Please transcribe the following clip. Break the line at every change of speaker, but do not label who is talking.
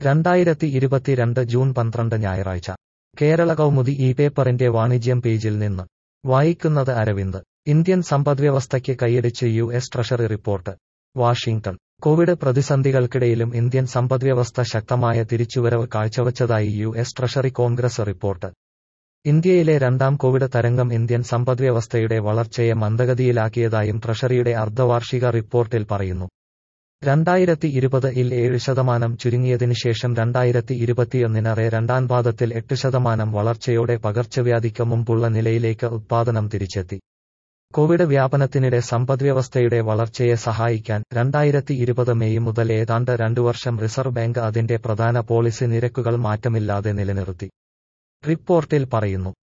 രണ്ടായിരത്തി ഇരുപത്തിരണ്ട് ജൂൺ പന്ത്രണ്ട് ഞായറാഴ്ച കേരള കൗമുദി ഈ പേപ്പറിന്റെ വാണിജ്യം പേജിൽ നിന്ന് വായിക്കുന്നത് അരവിന്ദ് ഇന്ത്യൻ സമ്പദ്വ്യവസ്ഥയ്ക്ക് കൈയടിച്ച് U S treasury report Washington Covid പ്രതിസന്ധികൾക്കിടയിലും ഇന്ത്യൻ സമ്പദ്വ്യവസ്ഥ ശക്തമായ തിരിച്ചുവരവ് കാഴ്ചവച്ചതായി U S treasury Congress report ഇന്ത്യയിലെ രണ്ടാം കോവിഡ് തരംഗം ഇന്ത്യൻ സമ്പദ്വ്യവസ്ഥയുടെ വളർച്ചയെ മന്ദഗതിയിലാക്കിയതായും ട്രഷറിയുടെ അർദ്ധവാർഷിക റിപ്പോർട്ടിൽ പറയുന്നു രണ്ടായിരത്തി ഇരുപത് ഇൽ ഏഴ് ശതമാനം ചുരുങ്ങിയതിനു ശേഷം രണ്ടായിരത്തി ഇരുപത്തിയൊന്നിനറെ രണ്ടാം പാദത്തിൽ എട്ട് ശതമാനം വളർച്ചയോടെ പകർച്ചവ്യാധിക്ക് മുമ്പുള്ള നിലയിലേക്ക് ഉത്പാദനം തിരിച്ചെത്തി കോവിഡ് വ്യാപനത്തിനിടെ സമ്പദ്വ്യവസ്ഥയുടെ വളർച്ചയെ സഹായിക്കാൻ രണ്ടായിരത്തി ഇരുപത് മെയ് മുതൽ ഏതാണ്ട് രണ്ടു വർഷം റിസർവ് ബാങ്ക് അതിന്റെ പ്രധാന പോളിസി നിരക്കുകൾ മാറ്റമില്ലാതെ നിലനിർത്തി റിപ്പോർട്ടിൽ പറയുന്നു